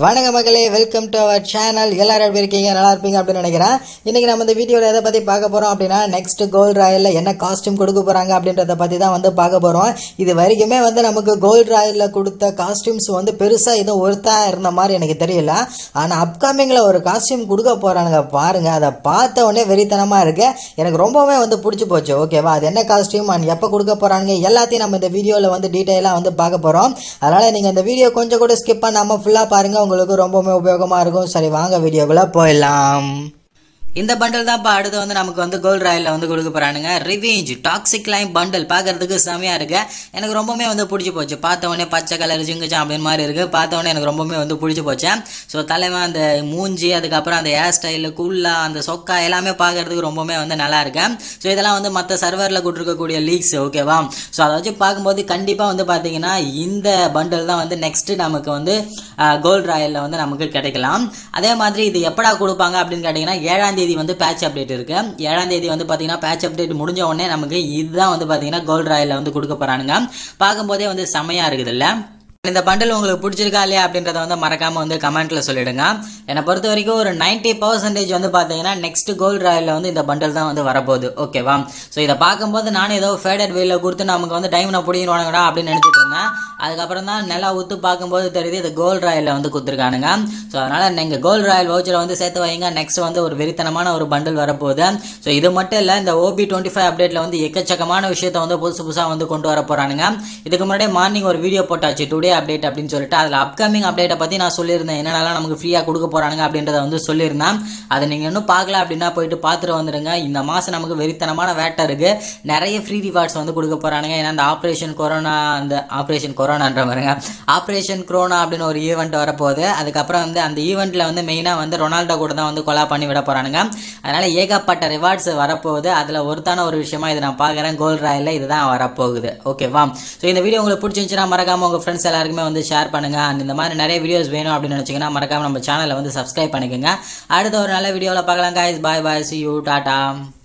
வணக்க மக்களே welcome to our channel எல்லாரும் எப்படி இருக்கீங்க நல்லா இருப்பீங்க அப்படின்னு நினைக்கிறேன் இன்னைக்கு நம்ம இந்த வீடியோவில் எதை பற்றி பார்க்க போகிறோம் அப்படின்னா நெக்ஸ்ட் கோல்ட் ராயலில் என்ன காஸ்டியூம் கொடுக்க போகிறாங்க அப்படின்றத பற்றி தான் வந்து பார்க்க போகிறோம் இது வரைக்குமே வந்து நமக்கு கோல்ட் ராயலில் கொடுத்த காஸ்டியூம்ஸ் வந்து பெருசாக எதுவும் ஒருத்தா இருந்த மாதிரி எனக்கு தெரியல ஆனால் அப்கமிங்கில் ஒரு காஸ்டியூம் கொடுக்க போகிறானுங்க பாருங்கள் அதை பார்த்த உடனே வெறித்தனமாக இருக்கு எனக்கு ரொம்பவே வந்து பிடிச்சி போச்சு ஓகேவா அது என்ன காஸ்டியூம் அண்ட் எப்போ கொடுக்க போகிறாங்க எல்லாத்தையும் நம்ம இந்த வீடியோவில் வந்து டீட்டெயிலாக வந்து பார்க்க போகிறோம் அதனால் நீங்கள் இந்த வீடியோ கொஞ்சம் கூட ஸ்கிப் பண்ணாமல் ஃபுல்லாக பாருங்கள் உங்களுக்கு ரொம்பவுமே உபயோகமாக இருக்கும் சரி வாங்க வீடியோக்குள்ளே போயிடலாம் இந்த பண்டல் தான் இப்போ அடுத்து வந்து நமக்கு வந்து கோல்ட் ராயலில் வந்து கொடுக்க போகிறானுங்க ரிவேஞ்ச் டாக்ஸிக் லைம் பண்டல் பார்க்கறதுக்கு செமையாக இருக்கு எனக்கு ரொம்பவுமே வந்து பிடிச்சி போச்சு பார்த்த உடனே பச்சை கலர் ஜிங்குச்சா அப்படின்னு மாதிரி இருக்குது பார்த்த உடனே எனக்கு ரொம்பவுமே வந்து பிடிச்சி போச்சு ஸோ தலைவன் அந்த மூஞ்சி அதுக்கப்புறம் அந்த ஹேர் ஸ்டைலு குல்லா அந்த சொக்கா எல்லாமே பார்க்கறதுக்கு ரொம்பவுமே வந்து நல்லா இருக்கு ஸோ இதெல்லாம் வந்து மற்ற சர்வரில் கொடுத்துருக்கக்கூடிய லீக்ஸ் ஓகேவா ஸோ அதை வச்சு பார்க்கும்போது கண்டிப்பாக வந்து பார்த்தீங்கன்னா இந்த பண்டல் தான் வந்து நெக்ஸ்ட் நமக்கு வந்து கோல்ட் ராயலில் வந்து நமக்கு கிடைக்கலாம் அதே மாதிரி இது எப்படா கொடுப்பாங்க அப்படின்னு கேட்டிங்கன்னா ஏழாம் தேதி வந்து பேட்ச் அப்டேட் இருக்கு ஏழாம் தேதி வந்து பார்த்தீங்கன்னா பேட்ச் அப்டேட் முடிஞ்ச உடனே நமக்கு இதுதான் வந்து பார்த்தீங்கன்னா கோல்ட் ராயலில் வந்து கொடுக்க போகிறானுங்க பார்க்கும்போதே வந்து செமையாக இருக்குது இல்லை இந்த பண்டல் உங்களுக்கு பிடிச்சிருக்கா இல்லையா அப்படின்றத வந்து மறக்காம வந்து கமெண்ட்ல சொல்லிடுங்க என்னை பொறுத்த வரைக்கும் ஒரு நைன்டி பர்சன்டேஜ் வந்து பார்த்தீங்கன்னா நெக்ஸ்ட் கோல்ட் ராயலில் வந்து இந்த பண்டல் தான் வந்து வரப்போகுது ஓகேவா ஸோ இதை பார்க்கும்போது நானும் ஏதோ ஃபேடட் வேல கொடுத்து நமக்கு வந்து டைம் நான் பிடிக்கணுவானுங்கடா அப்படின்னு நினச்சிட்டு இருந்தேன் அதுக்கப்புறம் தான் நிலா ஊத்து பார்க்கும்போது தெரியுது இது கோல்ட் ராயலில் வந்து கொடுத்துருக்கானுங்க ஸோ அதனால நீங்கள் கோல்ட் ராயல் வவுச்சரை வந்து சேர்த்து வைங்க நெக்ஸ்ட் வந்து ஒரு வெறித்தனமான ஒரு பண்டல் வரப்போகுது ஸோ இது மட்டும் இல்லை இந்த ஓபி டுவெண்ட்டி ஃபைவ் அப்டேட்டில் வந்து எக்கச்சக்கமான விஷயத்த வந்து புதுசு புதுசாக வந்து கொண்டு வர போகிறானுங்க இதுக்கு முன்னாடி மார்னிங் ஒரு வீடியோ போட்டாச்சு டுடே அப்டேட் அப்படின்னு சொல்லிட்டு அதில் அப்கமிங் அப்டேட்டை பற்றி நான் சொல்லியிருந்தேன் என்னென்னலாம் நமக்கு ஃப்ரீயாக கொடுக்க போகிறானுங்க அப்படின்றத வந்து சொல்லியிருந்தேன் அதை நீங்கள் இன்னும் பார்க்கல அப்படின்னா போயிட்டு பார்த்துட்டு வந்துடுங்க இந்த மாதம் நமக்கு வெறித்தனமான வேட்டை இருக்குது நிறைய ஃப்ரீ ரிவார்ட்ஸ் வந்து கொடுக்க போகிறானுங்க ஏன்னா அந்த ஆப்ரேஷன் கொரோனா அந்த ஆப்ரேஷன் கொரோனான்ற பாருங்க ஆப்ரேஷன் கொரோனா அப்படின்னு ஒரு ஈவெண்ட் வரப்போகுது அதுக்கப்புறம் வந்து அந்த ஈவெண்ட்டில் வந்து மெயினாக வந்து ரொனால்டோ கூட தான் வந்து கொலா பண்ணி விட போகிறானுங்க அதனால் ஏகப்பட்ட ரிவார்ட்ஸ் வரப்போகுது அதில் ஒருத்தான ஒரு விஷயமா இதை நான் பார்க்குறேன் கோல்ட் ராயலில் இதுதான் வரப்போகுது ஓகேவா ஸோ இந்த வீடியோ உங்களுக்கு பிடிச்சிருந்துச்சுன்னா மறக்காம உங்கள் ஃப்ரெண்ட்ஸ் எல்லாருக்குமே வந்து ஷேர் பண்ணுங்க அண்ட் இந்த மாதிரி நிறைய வீடியோஸ் வேணும் அப்படின்னு நினச்சிங்கன்னா மறக்காம நம்ம சேனலை வந்து சப்ஸ்கிரைப் பண்ணிக்கோங்க அடுத்த ஒரு நல்ல வீடியோவில் பார்க்கலாம் guys bye bye see you tata